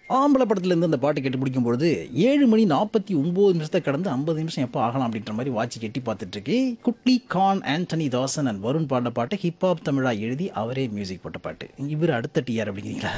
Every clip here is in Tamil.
ஆம்பளை படத்துலேருந்து அந்த பாட்டு கேட்டு பிடிக்கும்பொழுது ஏழு மணி நாற்பத்தி ஒம்பது நிமிஷத்தை கடந்து ஐம்பது நிமிஷம் எப்போ ஆகலாம் அப்படின்ற மாதிரி வாட்ச் கெட்டி பார்த்துட்டு இருக்கு குட்டி கான் ஆண்டனி தாசன் அண்ட் வருண் பாடின பாட்டு ஹிப்ஹாப் தமிழா எழுதி அவரே மியூசிக் போட்ட பாட்டு இவர் அடுத்த டிஆர் அப்படிங்கிறீங்களா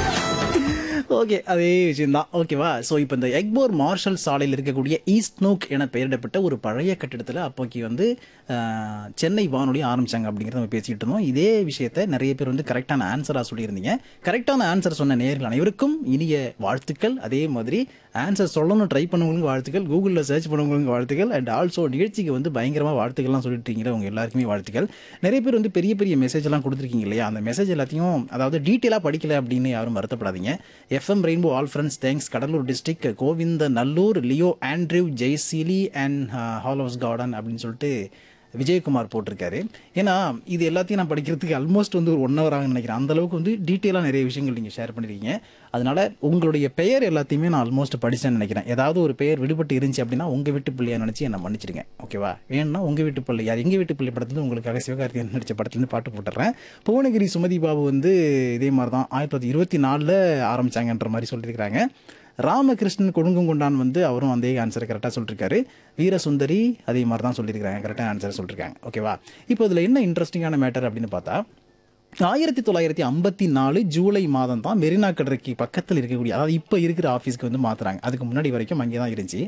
ஓகே அதே விஷயம்தான் ஓகேவா ஸோ இப்போ இந்த எக்போர் மார்ஷல் சாலையில் இருக்கக்கூடிய ஈஸ்ட் நோக் என பெயரிடப்பட்ட ஒரு பழைய கட்டிடத்தில் அப்போக்கி வந்து ஆஹ், சென்னை வானொலி ஆரம்பிச்சாங்க அப்படிங்கிறத நம்ம பேசிக்கிட்டு இருந்தோம் இதே விஷயத்தை நிறைய பேர் வந்து கரெக்டான ஆன்சராக சொல்லியிருந்தீங்க கரெக்டான ஆன்சர் சொன்ன நேர்கள் அனைவருக்கும் இனிய வாழ்த்துக்கள் அதே மாதிரி ஆன்சர் சொல்லணும் ட்ரை பண்ணவங்களுக்கு வாழ்த்துக்கள் கூகுளில் சர்ச் பண்ணவங்களுக்கு வாழ்த்துக்கள் அண்ட் ஆல்சோ நிகழ்ச்சிக்கு வந்து பயங்கரமாக வாழ்த்துக்கள்லாம் சொல்லிட்டீங்களே உங்க எல்லாருக்குமே வாழ்த்துக்கள் நிறைய பேர் வந்து பெரிய பெரிய மெசேஜ் எல்லாம் கொடுத்துருக்கீங்க இல்லையா அந்த மெசேஜ் எல்லாத்தையும் அதாவது டீட்டெயிலாக படிக்கல அப்படின்னு யாரும் வருத்தப்படாதீங்க FM rainbow all friends thanks Cuddalore district Govindanallur Leo Andrew Jaisheeli and Hallows garden அப்படின்னு சொல்லிட்டு விஜயகுமார் போட்டிருக்காரு ஏன்னா இது எல்லாத்தையும் நான் படிக்கிறதுக்கு ஆல்மோஸ்ட் வந்து ஒரு ஒன் ஹவர் ஆகும்னு நினைக்கிறேன் அந்த அளவுக்கு வந்து டீட்டெயிலாக நிறைய விஷயங்கள் நீங்கள் ஷேர் பண்ணிருக்கீங்க அதனால உங்களுடைய பெயர் எல்லாத்தையுமே நான் ஆல்மோஸ்ட் படிச்சேன்னு நினைக்கிறேன் ஏதாவது ஒரு பெயர் விடுபட்டு இருந்துச்சு அப்படின்னா உங்கள் வீட்டு பிள்ளையா நினச்சி என்னை மன்னிச்சிடுங்க ஓகேவா வேணும்னா உங்கள் வீட்டு பிள்ளை யார் எங்கள் வீட்டு பிள்ளை படத்துல உங்களுக்காக சிவகார்த்திகேயன் நடித்த படத்துலேருந்து பாட்டு போட்டுறேன் புவனகிரி சுமதி பாபு வந்து இதே மாதிரி தான் ஆயிரத்தி தொள்ளாயிரத்தி இருபத்தி நாலில் ஆரம்பிச்சாங்கன்ற மாதிரி சொல்லியிருக்கிறாங்க ராமகிருஷ்ணன் கொடுங்குங்கொண்டான் வந்து அவரும் அதே ஆன்சரை கரெக்டாக சொல்லியிருக்காரு வீரசுந்தரி அதே மாதிரி தான் சொல்லியிருக்காங்க கரெக்டான ஆன்சர் சொல்லியிருக்காங்க ஓகேவா இப்போ இதில் என்ன இன்ட்ரெஸ்டிங்கான மேட்டர் அப்படின்னு பார்த்தா ஆயிரத்தி தொள்ளாயிரத்தி ஐம்பத்தி நாலு ஜூலை மாதம் தான் மெரினா கடற்கரைக்கு பக்கத்தில் இருக்கக்கூடிய அதாவது இப்போ இருக்கிற ஆஃபீஸ்க்கு வந்து மாற்றுறாங்க அதுக்கு முன்னாடி வரைக்கும் அங்கே தான் இருந்துச்சு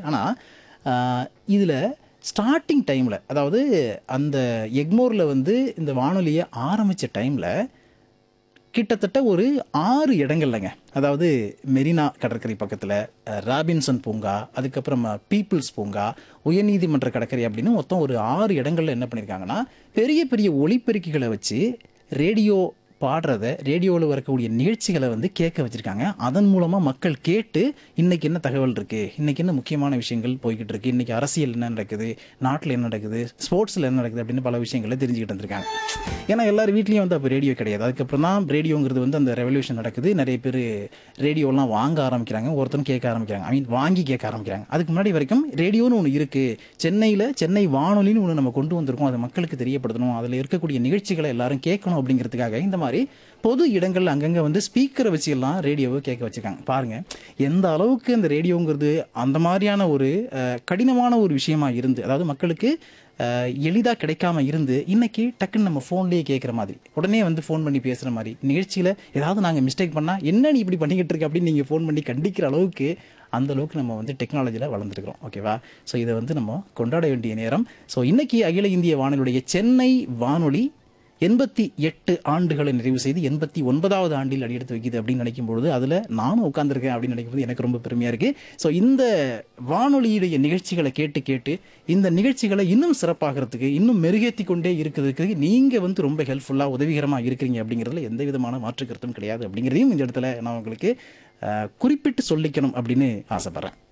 ஆனால் இதில் ஸ்டார்டிங் டைமில் அதாவது அந்த எக்மோரில் வந்து இந்த வானொலியை ஆரம்பித்த டைமில் கிட்டத்தட்ட ஒரு ஆறு இடங்கள்லங்க அதாவது மெரினா கடற்கரை பக்கத்தில் ராபின்சன் பூங்கா அதுக்கப்புறம் பீப்புள்ஸ் பூங்கா உயர்நீதிமன்ற கடற்கரை அப்படின்னு மொத்தம் ஒரு ஆறு இடங்கள்ல என்ன பண்ணியிருக்காங்கன்னா பெரிய பெரிய ஒலிபெருக்கிகளை வச்சு ரேடியோ பாடுறத ரேடியோவில் வரக்கூடிய நிகழ்ச்சிகளை வந்து கேட்க வச்சிருக்காங்க அதன் மூலமாக மக்கள் கேட்டு இன்னைக்கு என்ன தகவல் இருக்கு இன்னைக்கு என்ன முக்கியமான விஷயங்கள் போய்கிட்டு இருக்கு இன்னைக்கு அரசியல் என்ன நடக்குது நாட்டில் என்ன நடக்குது ஸ்போர்ட்ஸில் என்ன நடக்குது அப்படின்னு பல விஷயங்களை தெரிஞ்சுக்கிட்டு இருந்திருக்காங்க ஏன்னா எல்லார் வீட்லேயும் வந்து அப்போ ரேடியோ கிடையாது அதுக்கப்புறம் தான் ரேடியோங்கிறது வந்து அந்த ரெவல்யூஷன் நடக்குது நிறைய பேர் ரேடியோலாம் வாங்க ஆரம்பிக்கிறாங்க ஒருத்தரும் கேட்க ஆரம்பிக்கிறாங்க ஐ மீன் வாங்கி கேட்க ஆரம்பிக்கிறாங்க அதுக்கு முன்னாடி வரைக்கும் ரேடியோன்னு ஒன்று இருக்குது சென்னையில் சென்னை வானொலின்னு ஒன்று நம்ம கொண்டு வந்திருக்கோம் அதை மக்களுக்கு தெரியப்படுத்தணும் அதில் இருக்கக்கூடிய நிகழ்ச்சிகளை எல்லாரும் கேட்கணும் அப்படிங்கிறதுக்காக இந்த மாதிரி பொது இடங்கள்ல அங்கங்கே வந்து ஸ்பீக்கரை வச்சு எல்லாம் ரேடியோவை கேட்க வச்சிருக்காங்க பாருங்க எந்த அளவுக்கு அந்த ரேடியோங்கிறது அந்த மாதிரியான ஒரு அஹ், கடினமான ஒரு விஷயமா இருந்து அதாவது மக்களுக்கு எளிதாக கிடைக்காம இருந்து இன்னைக்கு டக்குன்னு நம்ம ஃபோன்லேயே கேட்குற மாதிரி உடனே வந்து ஃபோன் பண்ணி பேசுகிற மாதிரி நிகழ்ச்சியில் ஏதாவது நாங்கள் மிஸ்டேக் பண்ணால் என்ன நீ இப்படி பண்ணிக்கிட்டு இருக்க அப்படின்னு நீங்கள் ஃபோன் பண்ணி கண்டிக்கிற அளவுக்கு அந்த அளவுக்கு நம்ம வந்து டெக்னாலஜியில் வளர்ந்துருக்கிறோம் ஓகேவா ஸோ இதை வந்து நம்ம கொண்டாட வேண்டிய நேரம் ஸோ இன்னைக்கு அகில இந்திய வானொலியுடைய சென்னை வானொலி எண்பத்தி எட்டு ஆண்டுகளை நிறைவு செய்து எண்பத்தி ஒன்பதாவது ஆண்டில் அடியெடுத்து வைக்குது அப்படின்னு நினைக்கும் பொழுது அதில் நானும் உட்காந்துருக்கேன் அப்படின்னு நினைக்கும்போது எனக்கு ரொம்ப பெருமையாக இருக்குது ஸோ இந்த வானொலியுடைய நிகழ்ச்சிகளை கேட்டு கேட்டு இந்த நிகழ்ச்சிகளை இன்னும் சிறப்பாகிறதுக்கு இன்னும் மெருகேற்றி கொண்டே இருக்கிறதுக்கு நீங்கள் வந்து ரொம்ப ஹெல்ப்ஃபுல்லாக உதவிகரமாக இருக்கிறீங்க அப்படிங்கிறதுல எந்த விதமான மாற்று கருத்தும் கிடையாது அப்படிங்கிறதையும் இந்த இடத்துல நான் உங்களுக்கு அஹ், குறிப்பிட்டு சொல்லிக்கணும் அப்படின்னு ஆசைப்பட்றேன்